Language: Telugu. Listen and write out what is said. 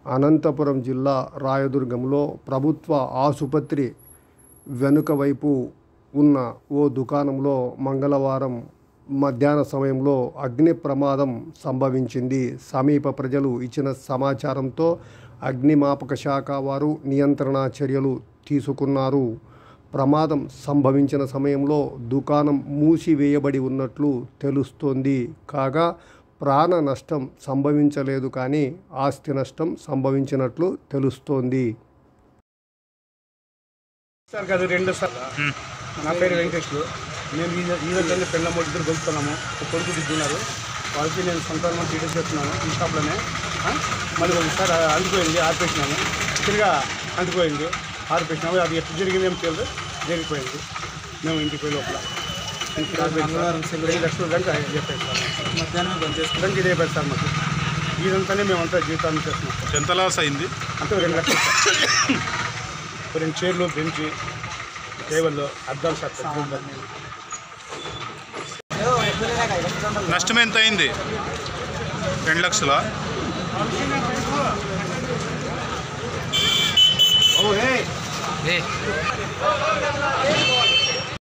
అనంతపురం జిల్లా రాయదుర్గంలో ప్రభుత్వ ఆసుపత్రి వెనుక వైపు ఉన్న ఓ దుకాణంలో మంగళవారం మధ్యాహ్న సమయంలో అగ్ని ప్రమాదం సంభవించింది సమీప ప్రజలు ఇచ్చిన సమాచారంతో అగ్నిమాపక శాఖ వారు నియంత్రణ చర్యలు తీసుకున్నారు ప్రమాదం సంభవించిన సమయంలో దుకాణం మూసివేయబడి ఉన్నట్లు తెలుస్తోంది కాగా ప్రాణ నష్టం సంభవించలేదు కానీ ఆస్తి నష్టం సంభవించినట్లు తెలుస్తోంది సార్ కాదు రెండు సార్ నా పేరు వెంకటేశ్వరు మేము ఈ ఈ రోజుల్లో పెళ్ళమ్మ ఇద్దరు గొలుపుతున్నాము ఒక కొడుకు దిగున్నారు వాళ్ళకి నేను సంతానం డీటెయిల్స్ చెప్తున్నాను ఈ షాప్లోనే ఆ? మళ్ళీ ఒకసారి అంటుకోయింది ఆర్పేసినాము తిరిగా అంటుకోయింది ఆర్పేసినాము అది ఎట్లా జరిగింది ఏం తెలియదు జరిగిపోయింది మేము ఇంటికి పోయి లోపల ఇంటికి ఆర్పేసినాము. రెండు లక్షల దాకా చెప్పారు సార్ మధ్యాహ్నం బంద్ చేసుకుని దానికి ఇదే సార్ మాకు ఇదంతానే మేమంతా జీవితాన్ని చేస్తున్నాం సార్ ఎంత లాస్ అయింది అంటే రెండు లక్షలు సార్ ఒక రెండు చైర్లు బెంచ్ టేబుల్ అద్దాలు సార్ పెద్ద నష్టం ఎంత అయింది రెండు లక్షల ఏ